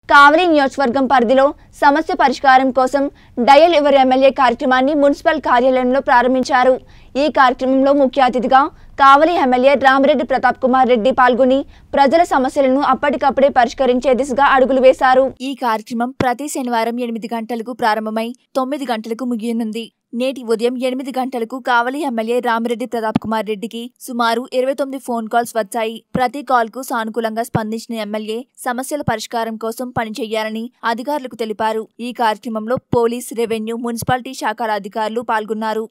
కావలి నియోజకవర్గం పరిధిలో సమస్య పరిష్కారం కోసం డయల్ ఎవరి ఎమ్మెల్యే కార్యక్రమాన్ని మున్సిపల్ కార్యాలయంలో ప్రారంభించారు ఈ కార్యక్రమంలో ముఖ్య అతిథిగా కావలి ఎమ్మెల్యే రామిరెడ్డి ప్రతాప్ కుమార్ రెడ్డి పాల్గొని ప్రజల సమస్యలను అప్పటికప్పుడే పరిష్కరించే దిశగా అడుగులు వేశారు ఈ కార్యక్రమం ప్రతి శనివారం ఎనిమిది గంటలకు ప్రారంభమై తొమ్మిది గంటలకు ముగియనుంది నేటి ఉదయం ఎనిమిది గంటలకు కావలి ఎమ్మెల్యే రామిరెడ్డి ప్రతాప్ కుమార్ రెడ్డికి సుమారు ఇరవై తొమ్మిది ఫోన్ కాల్స్ వచ్చాయి ప్రతి కాల్ కు సానుకూలంగా స్పందించిన ఎమ్మెల్యే సమస్యల పరిష్కారం కోసం పనిచేయాలని అధికారులకు తెలిపారు ఈ కార్యక్రమంలో పోలీస్ రెవెన్యూ మున్సిపాలిటీ శాఖల అధికారులు పాల్గొన్నారు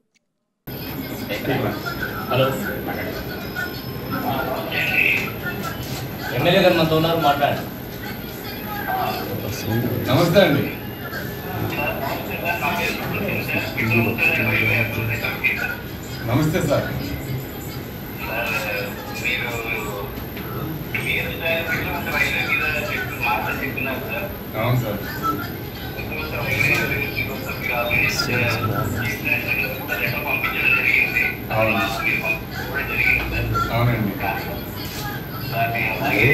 హలో ఎమ్మెల్యే గారు మనతో ఉన్నారు మాట్లాడండి నమస్తే అండి నమస్తే సార్ మీరు మీరు డైరెక్ట్గా ఉంటే రైలు మీద చెప్పి మాట చెప్పినారు సార్ అవును సార్ ఇంకొక రైలు ఇంకొక మీరు ఆల్రెడీ కూడా లెటర్ పంపించడం జరిగింది అవును. మీరు పంపించడం జరిగింది సార్ అవునండి దాన్ని అలాగే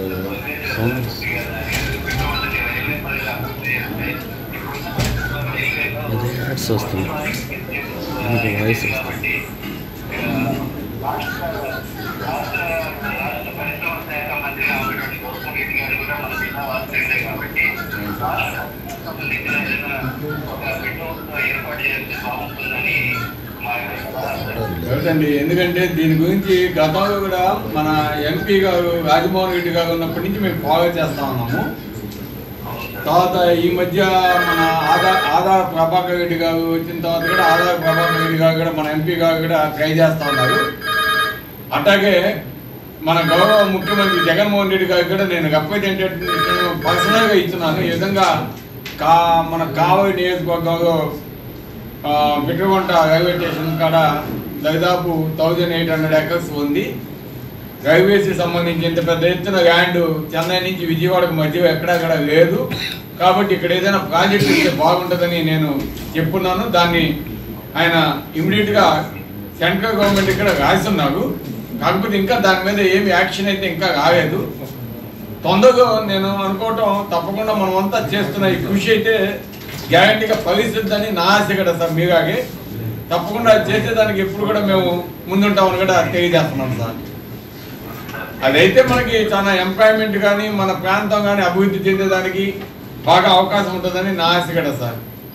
పెట్టుబడి రైల్వే పనులు అభివృద్ధి చేస్తే ఇప్పుడు అదే యాడ్స్ వస్తుంది మీకు వాయిస్ వస్తుంది కాబట్టి రాష్ట్ర రాష్ట్ర రాష్ట్ర పరిశ్రమ శాఖ మంత్రి కాబట్టి గౌతమ్ రెడ్డి గారు కూడా మన జిల్లా వాస్తవ్యులే కాబట్టి రాష్ట్ర సంబంధించిన ఏదైనా ఒక పెట్టుబడి ఏర్పాటు చేస్తే బాగుంటుందని మా యొక్క ఎవరండి ఎందుకంటే దీని గురించి గతంలో కూడా మన ఎంపీ గారు రాజమోహన్ రెడ్డి గారు ఉన్నప్పటి నుంచి మేము ఫాలో చేస్తా ఉన్నాము తర్వాత ఈ మధ్య మన ఆధార్ ఆధార్ ప్రభాకర్ రెడ్డి గారు వచ్చిన తర్వాత కూడా ఆధార్ ప్రభాకర్ రెడ్డి గారు కూడా మన ఎంపీ గారు కూడా ట్రై చేస్తా ఉన్నారు అట్లాగే మన గౌరవ ముఖ్యమంత్రి జగన్మోహన్ రెడ్డి గారికి కూడా నేను రిప్రజెంటేటివ్ పర్సనల్గా ఇస్తున్నాను ఈ విధంగా కా మన కావలి నియోజకవర్గంలో ఆ, బిట్రగుంట రైల్వే స్టేషన్ కాడ దాదాపు థౌజండ్ ఎయిట్ హండ్రెడ్ ఎకర్స్ ఉంది రైల్వేస్కి సంబంధించి ఇంత పెద్ద ఎత్తున ల్యాండ్ చెన్నై నుంచి విజయవాడకు మధ్య ఎక్కడక్కడ లేదు కాబట్టి ఇక్కడ ఏదైనా ప్రాజెక్ట్ ఇస్తే బాగుంటుందని నేను చెప్పున్నాను దాన్ని ఆయన ఇమీడియట్గా సెంట్రల్ గవర్నమెంట్ ఇక్కడ రాస్తున్నారు కాకపోతే ఇంకా దాని మీద ఏమి యాక్షన్ అయితే ఇంకా రాలేదు తొందరగా నేను అనుకోవటం తప్పకుండా మనం అంతా చేస్తున్న ఈ కృషి అయితే గ్యారంటీగా ఫలిస్తుందని నా ఆశ కూడా సార్ మీలాగే తప్పకుండా చేసేదానికి ఎప్పుడు కూడా మేము ముందుంటామని కూడా తెలియజేస్తున్నాం సార్ అదైతే మనకి చాలా ఎంప్లాయ్మెంట్ కానీ మన ప్రాంతం కానీ అభివృద్ధి చెందేదానికి బాగా అవకాశం ఉంటుందని నా ఆశ కూడా సార్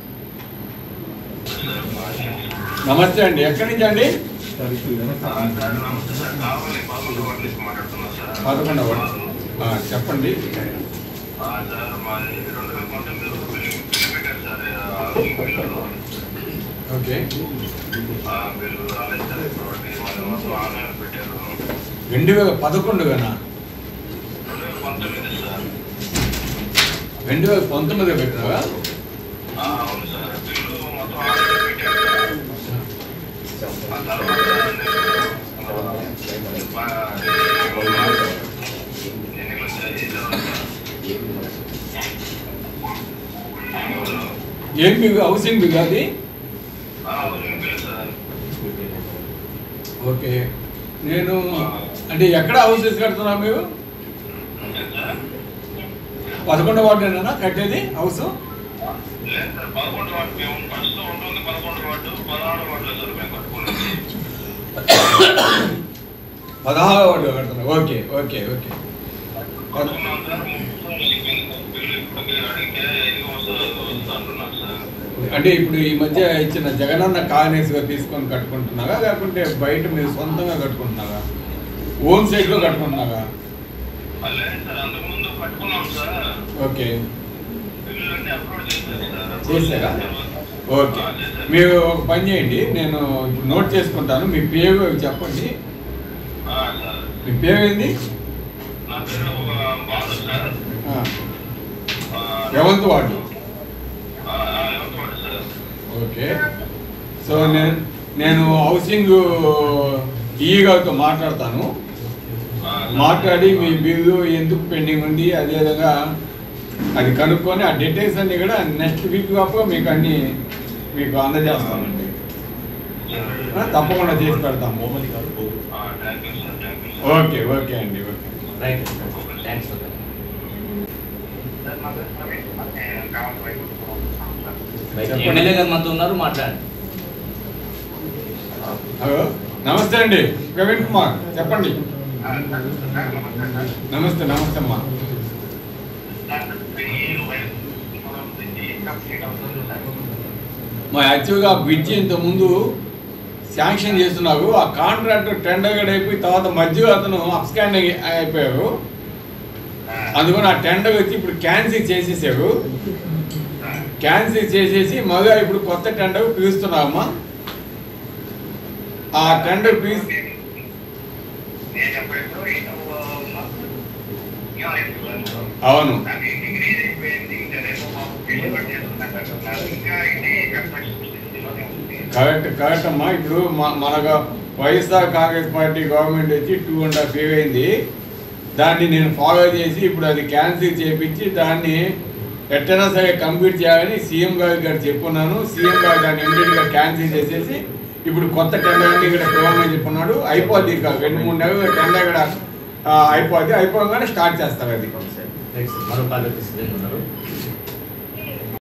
నమస్తే అండి ఎక్కడి నుంచి అండి సార్ నమస్తే సార్ కావాలి పదకొండు వాటి నుంచి మాట్లాడుతున్నా సార్ పదకొండవ ఆ, చెప్పండి ఆ, సార్ మాది రెండు వేల పంతొమ్మిదిలో బిల్లు బిల్లు పెట్టారు సార్ ఆ, ఈ బిల్లులో ఓకే ఆ, బిల్లు రాలేదు సార్ ఇప్పటివరకు మరి మొత్తం ఆన్లైన్ పెట్టారు రెండు వేల పదకొండుగానా రెండు వేల పంతొమ్మిది సార్ రెండు వేల పంతొమ్మిది పెట్టినావా ఆ, అవును సార్ బిల్లు మొత్తం ఆన్లైన్ పెట్టారు సార్. ఆ తర్వాత నేను, ఆ, మా- ఎన్నికలు వచ్చాయి తర్వాత ఏం మీకు హౌసింగ్ మీకు అది ఆ, అవును బిల్లు సార్ ఓకే నేను అంటే ఎక్కడ హౌసెస్ కడుతున్నా మీరు ఏం సార్ పదకొండవ వార్డేనా కట్టేది హౌస్ లేదు సార్ పదకొండు వార్డు మేము ప్రస్తుతం ఉంటుంది పదకొండు వార్డు పదహారు వార్డులో సార్ మేము కట్టుకున్నది పదహారవ వార్డు కడుతున్నా ఓకే ఓకే ఓకే కట్టుకున్నాం సార్ మొత్తం అయిపోయింది. బిల్లు ఇప్పటికే అడిగితే ఎన్ని వస్తుంది అంటున్నాం సార్ అంటే ఇప్పుడు ఈ మధ్య ఇచ్చిన జగనన్న కాలనీస్గా తీసుకొని కట్టుకుంటున్నారా లేకుంటే బయట మీరు సొంతంగా కట్టుకుంటున్నారా ఓన్ సైట్లో కట్టుకుంటున్నారా ఆ, లేదు సార్ అంతకుముందు కట్టుకున్నాం సార్ ఓకే బిల్లు అన్ని అప్లోడ్ చేశారు సార్ చేశారా? ఓకే ఆ, చేశారు. మీరు ఒక పని చేయండి నేను ఇప్పుడు నోట్ చేసుకుంటాను మీ పేరు చెప్పండి ఆ, సార్ మీ పేరు ఏంది నా పేరు ఆ, బాలు సార్ ఆ, ఆ, రేవంత్ వార్డు ఆ, ఆ, ఎవరితో వాడు సార్ ఓకే సో నేను నేను హౌసింగ్ ఈ గారితో మాట్లాడతాను ఆ, మాట్లాడి మీ బిల్లు ఎందుకు పెండింగ్ ఉంది అదేవిధంగా అది కనుక్కొని ఆ డీటెయిల్స్ అన్ని కూడా నెక్స్ట్ వీక్ కాపు మీకు అన్ని మీకు అందజేస్తామండి ఆ, తప్పకుండా చేసి పెడతాము ఆ, thank you sir thank you sir okay okay అండి okay right thanks sir MLA గారు మనతో ఉన్నారు మాట్లాడండి హలో నమస్తే అండి ప్రవీణ్ కుమార్ చెప్పండి నమస్తే నమస్తే అమ్మా మా యాక్చువల్గా బ్రిడ్జి ఇంత ముందు శాంక్షన్ చేస్తున్నారు ఆ కాంట్రాక్టర్ టెండర్ గడ్ అయిపోయి తర్వాత మధ్యలో అతను అప్స్కాండ్ అయిపోయారు అందుకని ఆ టెండర్ వచ్చి ఇప్పుడు క్యాన్సిల్ చేసేసారు క్యాన్సిల్ చేసేసి మళ్ళీ ఇప్పుడు కొత్త టెండర్ పిలుస్తున్నారమ్మా ఆ టెండర్ పిలిచి అవును కరెక్ట్ కరెక్ట్ అమ్మా ఇప్పుడు మ- మనకు వైఎస్ఆర్ కాంగ్రెస్ పార్టీ గవర్నమెంట్ వచ్చి టూ అండ్ హాఫ్ ఇయర్ అయింది దాన్ని నేను ఫాలో చేసి ఇప్పుడు అది క్యాన్సిల్ చేపించి దాన్ని ఎట్టైనా సరే కంప్లీట్ చేయాలని సీఎం గారికి గారు చెప్పున్నాను సీఎం గారు దాన్ని ఇమీడియట్గా క్యాన్సిల్ చేసేసి ఇప్పుడు కొత్త టెండర్ అంటే ఇక్కడ పిలవమని చెప్పున్నాడు అయిపోద్ది ఇంకా రెండు మూడు నెలలు టెండర్ ఇక్కడ ఆ, అయిపోద్ది అయిపోగానే స్టార్ట్ చేస్తారు అది రైట్ సార్ మరో కాల్ తీసుకుని ఉన్నారు